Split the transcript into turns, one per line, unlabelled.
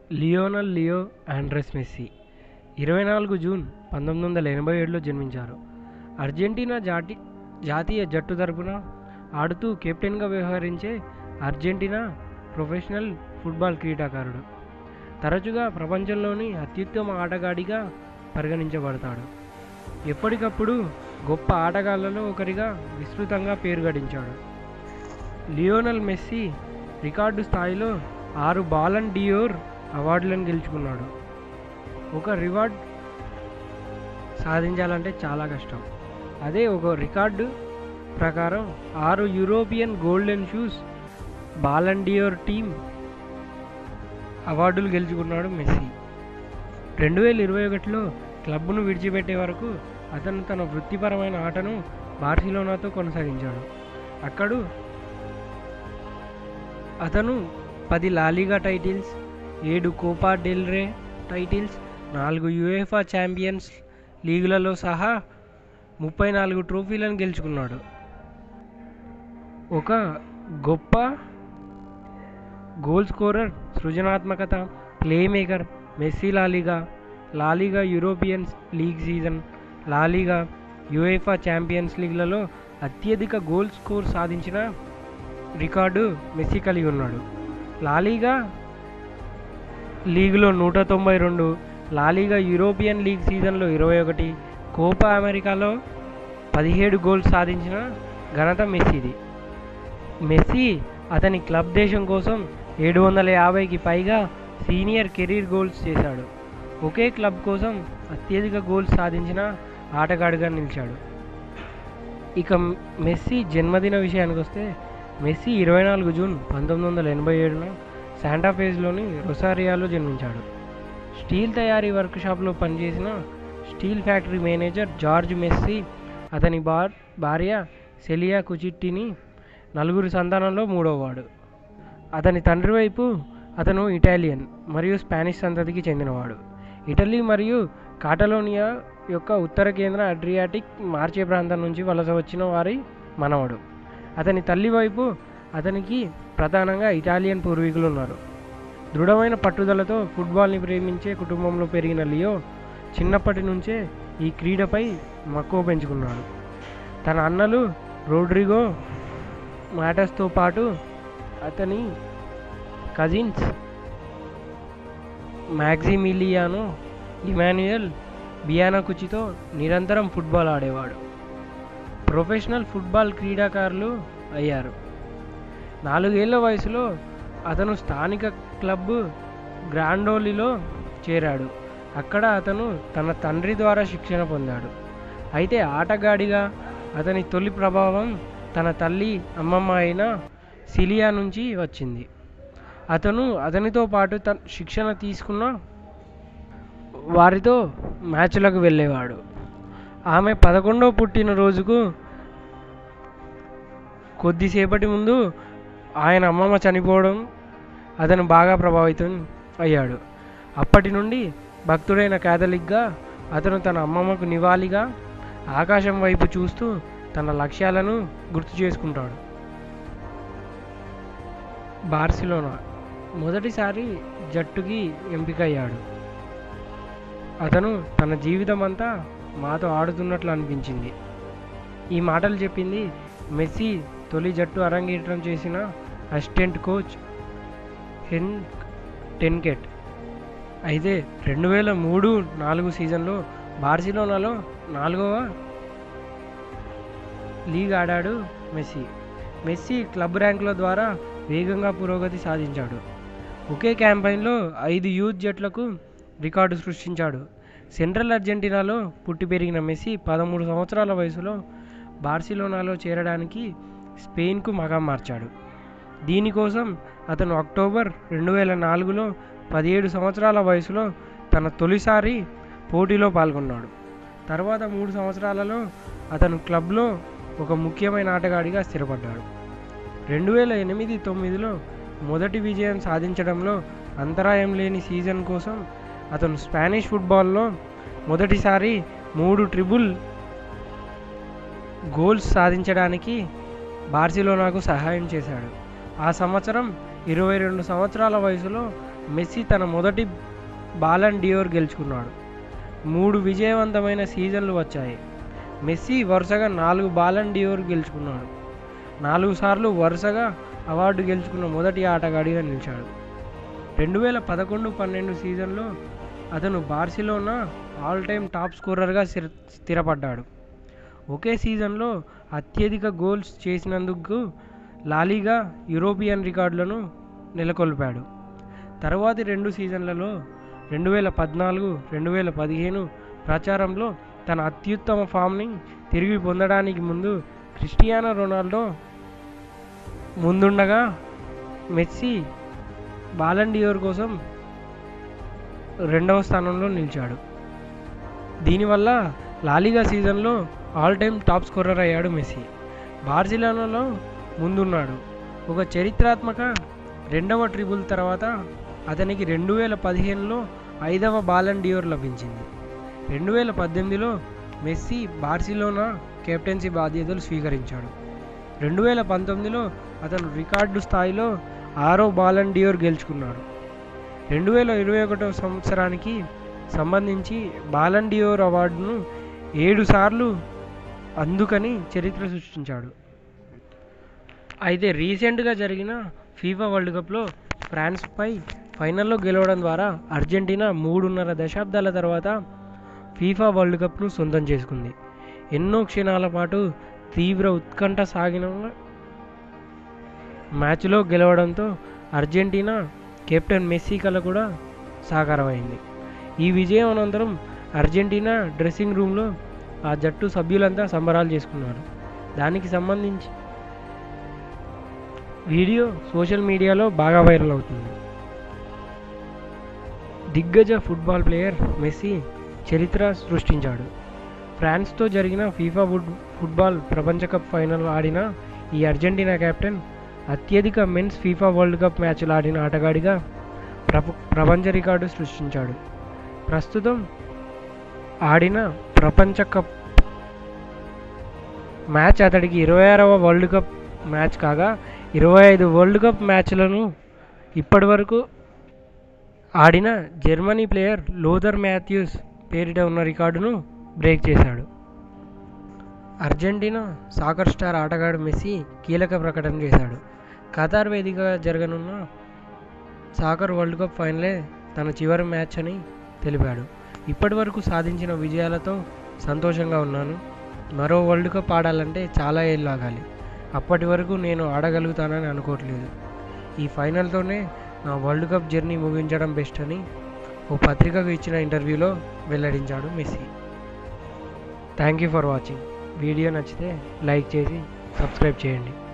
Lionel Leo Andres messy ఇరవై నాలుగు June పంతొమ్మిది వందల ఎనభై ఏడులో జన్మించారు అర్జెంటీనా జాతి జాతీయ జట్టు తరపున ఆడుతూ కెప్టెన్గా వ్యవహరించే అర్జెంటీనా ప్రొఫెషనల్ ఫుట్బాల్ క్రీడాకారుడు తరచుగా ప్రపంచంలోని అత్యుత్తమ ఆటగాడిగా పరిగణించబడతాడు ఎప్పటికప్పుడు గొప్ప ఆటగాళ్లలో ఒకరిగా విస్తృతంగా పేరు గడించాడు లియోనల్ మెస్సీ రికార్డు స్థాయిలో ఆరు బాలన్ డియోర్ అవార్డులను గెలుచుకున్నాడు ఒక రివార్డ్ సాధించాలంటే చాలా కష్టం అదే ఒక రికార్డు ప్రకారం ఆరు European golden shoes Ballon d'Or team అవార్డులు గెలుచుకున్నాడు మెస్సీ రెండు వేల ఇరవై ఒకటిలో క్లబ్ను విడిచిపెట్టే వరకు అతను తన వృత్తిపరమైన ఆటను బార్సిలోనాతో కొనసాగించాడు అక్కడు అతను పది లాలిగా టైటిల్స్ ఏడు కోపా డెల్ రే టైటిల్స్ నాలుగు యుఎఫా ఛాంపియన్స్ లీగులలో సహా ముప్పై నాలుగు ట్రోఫీలను గెలుచుకున్నాడు ఒక గొప్ప గోల్ స్కోరర్ సృజనాత్మకత playmaker Messi La Liga La Liga European league season La Liga UEFA champions లీగ్లలో అత్యధిక గోల్ స్కోర్ సాధించిన రికార్డు మెస్సీ కలిగి ఉన్నాడు లాలీగా లీగ్లో నూట తొంభై రెండు లాలీగా యూరోపియన్ లీగ్ సీజన్లో ఇరవై ఒకటి కోపా అమెరికాలో పదిహేడు గోల్స్ సాధించిన ఘనత మెస్సీది మెస్సీ అతని క్లబ్ దేశం కోసం ఏడు వందల యాభైకి పైగా సీనియర్ కెరీర్ గోల్స్ చేశాడు ఒకే క్లబ్ కోసం అత్యధిక గోల్స్ సాధించిన ఆటగాడుగా నిలిచాడు ఇక మెస్సీ జన్మదిన విషయానికి వస్తే మెస్సీ ఇరవై నాలుగు జూన్ పంతొమ్మిది వందల ఎనభై ఏడున శాంటాఫేజ్లోని రొసారియాలో జన్మించాడు స్టీల్ తయారీ వర్క్షాప్లో పనిచేసిన steel factory manager Jorge Messi అతని బార్ భార్య సెలియా కుచిట్టిని నలుగురు సంతానంలో మూడోవాడు అతని తండ్రి వైపు అతను ఇటాలియన్ మరియు స్పానిష్ సంతతికి చెందినవాడు ఇటలీ మరియు కాటలోనియా యొక్క ఉత్తర కేంద్ర అడ్రియాటిక్ మార్చే ప్రాంతం నుంచి వలస వచ్చిన వారి మనవడు అతని తల్లి వైపు అతనికి ప్రధానంగా ఇటాలియన్ పూర్వీకులు ఉన్నారు దృఢమైన పట్టుదలతో ఫుట్బాల్ని ప్రేమించే కుటుంబంలో పెరిగిన లియో చిన్నప్పటి నుంచే ఈ క్రీడపై మక్కువ పెంచుకున్నాడు తన అన్నలు రోడ్రిగో మాటస్తో పాటు అతని కజిన్స్ మ్యాక్సిమిలియానో ఇమాన్యుయల్ బియానాకుచితో నిరంతరం ఫుట్బాల్ ఆడేవాడు ప్రొఫెషనల్ ఫుట్బాల్ క్రీడాకారులు అయ్యారు నాలుగేళ్ల వయసులో అతను స్థానిక క్లబ్ గ్రాండోలిలో చేరాడు అక్కడ అతను తన తండ్రి ద్వారా శిక్షణ పొందాడు అయితే ఆటగాడిగా అతని తొలి ప్రభావం తన తల్లి అమ్మమ్మ అయిన సిలియా నుంచి వచ్చింది అతను అతనితో పాటు తన శిక్షణ తీసుకున్న వారితో మ్యాచ్లకు వెళ్ళేవాడు ఆమె పదకొండవ పుట్టినరోజుకు కొద్దిసేపటి ముందు ఆయన అమ్మమ్మ చనిపోవడం అతను బాగా ప్రభావితం అయ్యాడు అప్పటి నుండి భక్తుడైన క్యాథలిక్గా అతను తన అమ్మమ్మకు నివాళిగా ఆకాశం వైపు చూస్తూ తన లక్ష్యాలను గుర్తు చేసుకుంటాడు బార్సిలోనా మొదటిసారి జట్టుకి ఎంపికయ్యాడు అతను తన జీవితం అంతా మాతో ఆడుతున్నట్లు అనిపించింది ఈ మాటలు చెప్పింది మెస్సీ తొలి జట్టు అరంగేట్రం చేసిన అసిస్టెంట్ కోచ్ హెన్ టెన్కెట్ అయితే రెండు వేల మూడు నాలుగు సీజన్లో బార్సిలోనాలో నాలుగవ లీగ్ ఆడాడు మెస్సీ మెస్సీ క్లబ్ ర్యాంకుల ద్వారా వేగంగా పురోగతి సాధించాడు ఒకే క్యాంపైన్లో ఐదు యూత్ జట్లకు రికార్డు సృష్టించాడు సెంట్రల్ అర్జెంటీనాలో పుట్టి పెరిగిన మెస్సీ పదమూడు సంవత్సరాల వయసులో బార్సిలోనాలో చేరడానికి స్పెయిన్కు మగం మార్చాడు దీనికోసం అతను అక్టోబర్ రెండు వేల నాలుగులో పదిహేడు సంవత్సరాల వయసులో తన తొలిసారి పోటీలో పాల్గొన్నాడు తర్వాత మూడు సంవత్సరాలలో అతను క్లబ్లో ఒక ముఖ్యమైన ఆటగాడిగా స్థిరపడ్డాడు రెండు వేల ఎనిమిది తొమ్మిదిలో మొదటి విజయం సాధించడంలో అంతరాయం లేని సీజన్ కోసం అతను స్పానిష్ ఫుట్బాల్లో మొదటిసారి మూడు ట్రిబుల్ గోల్స్ సాధించడానికి బార్సిలోనాకు సహాయం చేశాడు ఆ సంవత్సరం ఇరవై రెండు సంవత్సరాల వయసులో మెస్సీ తన మొదటి బాలన్ డియోర్ గెలుచుకున్నాడు మూడు విజయవంతమైన సీజన్లు వచ్చాయి మెస్సీ వరుసగా నాలుగు బాలన్ డియోర్ గెలుచుకున్నాడు నాలుగు సార్లు వరుసగా అవార్డు గెలుచుకున్న మొదటి ఆటగాడిగా నిలిచాడు రెండు వేల పదకొండు పన్నెండు సీజన్లో అతను బార్సిలోనా ఆల్ టైమ్ టాప్ స్కోరర్గా స్థిర స్థిరపడ్డాడు ఒకే సీజన్లో అత్యధిక గోల్స్ చేసినందుకు లాలీగా యూరోపియన్ రికార్డులను నెలకొల్పాడు తరువాతి రెండు సీజన్లలో రెండు వేల పద్నాలుగు రెండు వేల పదిహేను ప్రచారంలో తన అత్యుత్తమ ఫామ్ని తిరిగి పొందడానికి ముందు క్రిస్టియానో రొనాల్డో ముందుండగా మెస్సీ బాలండియోర్ కోసం రెండవ స్థానంలో నిలిచాడు దీనివల్ల లాలిగా సీజన్లో ఆల్ టైమ్ టాప్ స్కోరర్ అయ్యాడు మెస్సీ బార్సిలోనాలో ముందున్నాడు ఒక చరిత్రాత్మక రెండవ ట్రిబుల్ తర్వాత అతనికి రెండు వేల పదిహేనులో ఐదవ బాలన్ డియోర్ లభించింది రెండు వేల పద్దెనిమిదిలో మెస్సీ బార్సిలోనా కెప్టెన్సీ బాధ్యతలు స్వీకరించాడు రెండు వేల పంతొమ్మిదిలో అతను రికార్డు స్థాయిలో ఆరో బాలన్ డియోర్ గెలుచుకున్నాడు రెండు వేల ఇరవై ఒకటో సంవత్సరానికి సంబంధించి బాలన్ డియోర్ అవార్డును ఏడు సార్లు అందుకని చరిత్ర సృష్టించాడు అయితే రీసెంట్గా జరిగిన ఫీఫా వరల్డ్ కప్లో ఫ్రాన్స్పై ఫైనల్లో గెలవడం ద్వారా అర్జెంటీనా మూడున్నర దశాబ్దాల తర్వాత ఫీఫా వరల్డ్ కప్ను సొంతం చేసుకుంది ఎన్నో క్షణాల పాటు తీవ్ర ఉత్కంఠ సాగిన మ్యాచ్లో గెలవడంతో అర్జెంటీనా కెప్టెన్ మెస్సీ కల కూడా సాకారమైంది ఈ విజయం అనంతరం అర్జెంటీనా డ్రెస్సింగ్ రూమ్లో ఆ జట్టు సభ్యులంతా సంబరాలు చేసుకున్నారు దానికి సంబంధించి వీడియో సోషల్ మీడియాలో బాగా వైరల్ అవుతుంది దిగ్గజ ఫుట్బాల్ ప్లేయర్ మెస్సీ చరిత్ర సృష్టించాడు ఫ్రాన్స్తో జరిగిన ఫీఫా ఫుడ్ ఫుట్బాల్ ప్రపంచ కప్ ఫైనల్ ఆడిన ఈ అర్జెంటీనా కెప్టెన్ అత్యధిక మెన్స్ ఫీఫా వరల్డ్ కప్ మ్యాచ్లు ఆడిన ఆటగాడిగా ప్రప ప్రపంచ రికార్డు సృష్టించాడు ప్రస్తుతం ఆడిన ప్రపంచ కప్ మ్యాచ్ అతడికి ఇరవై ఆరవ వరల్డ్ కప్ మ్యాచ్ కాగా ఇరవై ఐదు వరల్డ్ కప్ మ్యాచ్లను ఇప్పటివరకు ఆడిన జర్మనీ ప్లేయర్ లోథర్ మాథ్యూస్ పేరిట ఉన్న రికార్డును బ్రేక్ చేశాడు అర్జెంటీనా సాకర్ స్టార్ ఆటగాడు మెస్సీ కీలక ప్రకటన చేశాడు ఖతార్ వేదికగా జరగనున్న సాకర్ వరల్డ్ కప్ ఫైనలే తన చివరి మ్యాచ్ అని తెలిపాడు ఇప్పటివరకు సాధించిన విజయాలతో సంతోషంగా ఉన్నాను మరో వరల్డ్ కప్ ఆడాలంటే చాలా ఏళ్ళు ఆగాలి అప్పటి వరకు నేను ఆడగలుగుతానని అనుకోవట్లేదు ఈ ఫైనల్తోనే నా వరల్డ్ కప్ జర్నీ ముగించడం బెస్ట్ అని ఓ పత్రికకు ఇచ్చిన ఇంటర్వ్యూలో వెల్లడించాడు Messi thank you for watching video నచ్చితే లైక్ చేసి సబ్స్క్రైబ్ చేయండి